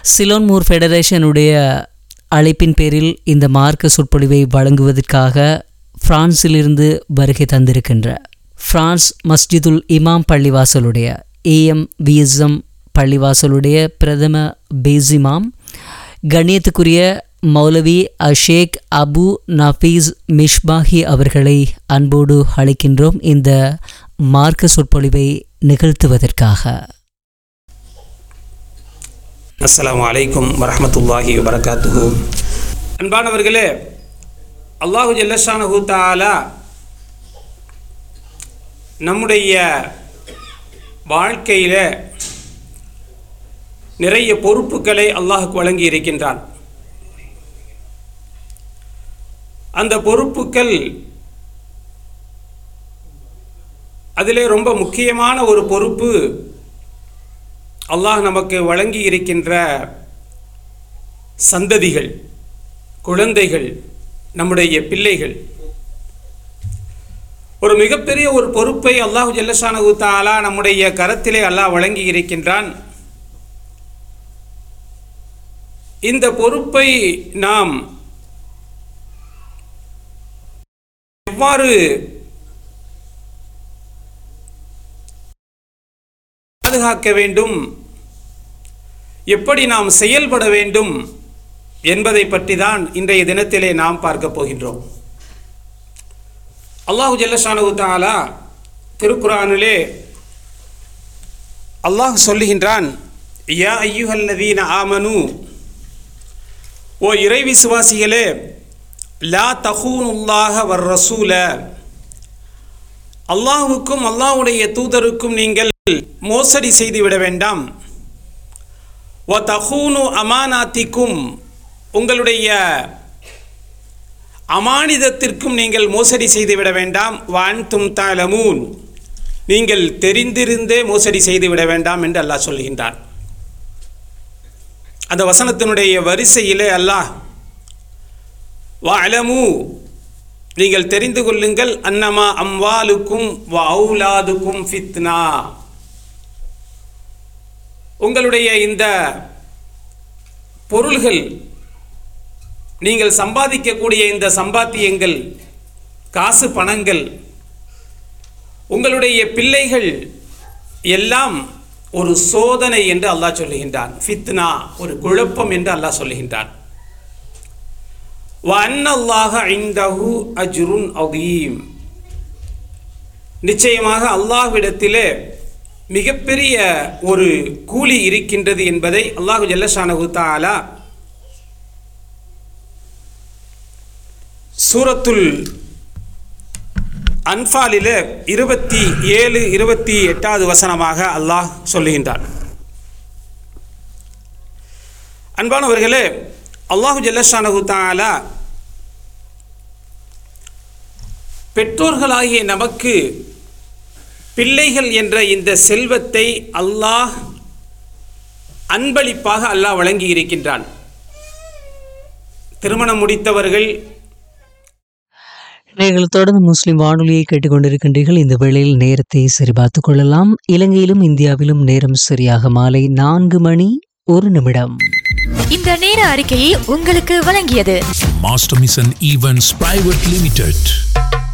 சிலோன்மூர் ஃபெடரேஷனுடைய அழைப்பின் பேரில் இந்த மார்க்க சொற்பொழிவை வழங்குவதற்காக பிரான்சிலிருந்து வருகை தந்திருக்கின்ற பிரான்ஸ் மஸ்ஜிதுல் இமாம் பள்ளிவாசலுடைய ஏஎம் விஎஸ்எம் பள்ளிவாசலுடைய பிரதம பேசிமாம் கண்ணியத்துக்குரிய மௌலவி அஷேக் அபு நஃபீஸ் மிஷ்பாஹி அவர்களை அன்போடு அழைக்கின்றோம் இந்த மார்க்க சொற்பொழிவை நிகழ்த்துவதற்காக அஸ்ஸலாமு அலைக்கும் வரஹ்மத்துல்லாஹி வபரகாத்துஹு அன்பானவர்களே அல்லாஹு ஜல்லஷானஹு தாலா நம்முடைய வாழ்க்கையில் நிறைய பொறுப்புகளை அல்லாஹுக்கு வழங்கி இருக்கின்றான் அந்த பொறுப்புகள் அதிலே ரொம்ப முக்கியமான ஒரு பொறுப்பு அல்லாஹ் நமக்கு வழங்கி இருக்கின்ற சந்ததிகள் குழந்தைகள் நம்முடைய பிள்ளைகள் ஒரு மிகப்பெரிய ஒரு பொறுப்பை அல்லாஹு ஜல்லஷானு தாலா நம்முடைய கரத்திலே அல்லாஹ் வழங்கி இருக்கின்றான் இந்த பொறுப்பை நாம் எவ்வாறு பாதுகாக்க வேண்டும் எப்படி நாம் செயல்பட வேண்டும் என்பதை பற்றி தான் இன்றைய தினத்திலே நாம் பார்க்க போகின்றோம் அல்லாஹு ஜல்லஷானு தாலா திருக்குறானிலே அல்லாஹ் சொல்லுகின்றான் யா ஐயுஹல்லதீன ஆமனு ஓ இறை விசுவாசிகளே லா தஹூனுல்லாஹ வர் ரசூல அல்லாஹுக்கும் அல்லாஹுடைய தூதருக்கும் நீங்கள் மோசடி செய்துவிட வேண்டாம் ஒ தஹூனு அமானாத்திக்கும் உங்களுடைய அமானிதத்திற்கும் நீங்கள் மோசடி செய்துவிட வேண்டாம் வான் தும் தாலமூன் நீங்கள் தெரிந்திருந்தே மோசடி செய்துவிட வேண்டாம் என்று அல்லாஹ் சொல்கின்றான் அந்த வசனத்தினுடைய வரிசையிலே அல்லாஹ் வலமு நீங்கள் தெரிந்து கொள்ளுங்கள் அன்னமா அம்வாலுக்கும் வ அவுலாதுக்கும் ஃபித்னா உங்களுடைய இந்த பொருள்கள் நீங்கள் சம்பாதிக்கக்கூடிய இந்த சம்பாத்தியங்கள் காசு பணங்கள் உங்களுடைய பிள்ளைகள் எல்லாம் ஒரு சோதனை என்று அல்லாஹ் சொல்லுகின்றான் ஃபித்னா ஒரு குழப்பம் என்று அல்லாஹ் சொல்லுகின்றான் வன்னல்லாஹ ஐந்தஹு அஜ்ருன் அதீம் நிச்சயமாக அல்லாஹ்விடத்திலே மிகப்பெரிய ஒரு கூலி இருக்கின்றது என்பதை அல்லாஹு ஜல்லஷானஹு தாலா சூரத்துல் அன்ஃபாலில் இருபத்தி ஏழு இருபத்தி எட்டாவது வசனமாக அல்லாஹ் சொல்லுகின்றான் அன்பானவர்களே அல்லாஹு ஜல்லஷானஹு தாலா பெற்றோர்களாகிய நமக்கு பிள்ளைகள் என்ற இந்த செல்வத்தை அல்லாஹ் அன்பளிப்பாக அல்லாஹ் வழங்கி இருக்கின்றான் திருமணம் முடித்தவர்கள் நீங்கள் தொடர்ந்து முஸ்லிம் வானொலியை கேட்டுக்கொண்டிருக்கின்றீர்கள் இந்த வேளையில் நேரத்தை சரிபார்த்துக் கொள்ளலாம் இலங்கையிலும் இந்தியாவிலும் நேரம் சரியாக மாலை நான்கு மணி ஒரு நிமிடம் இந்த நேர அறிக்கையை உங்களுக்கு வழங்கியது Master Mission Events Private Limited.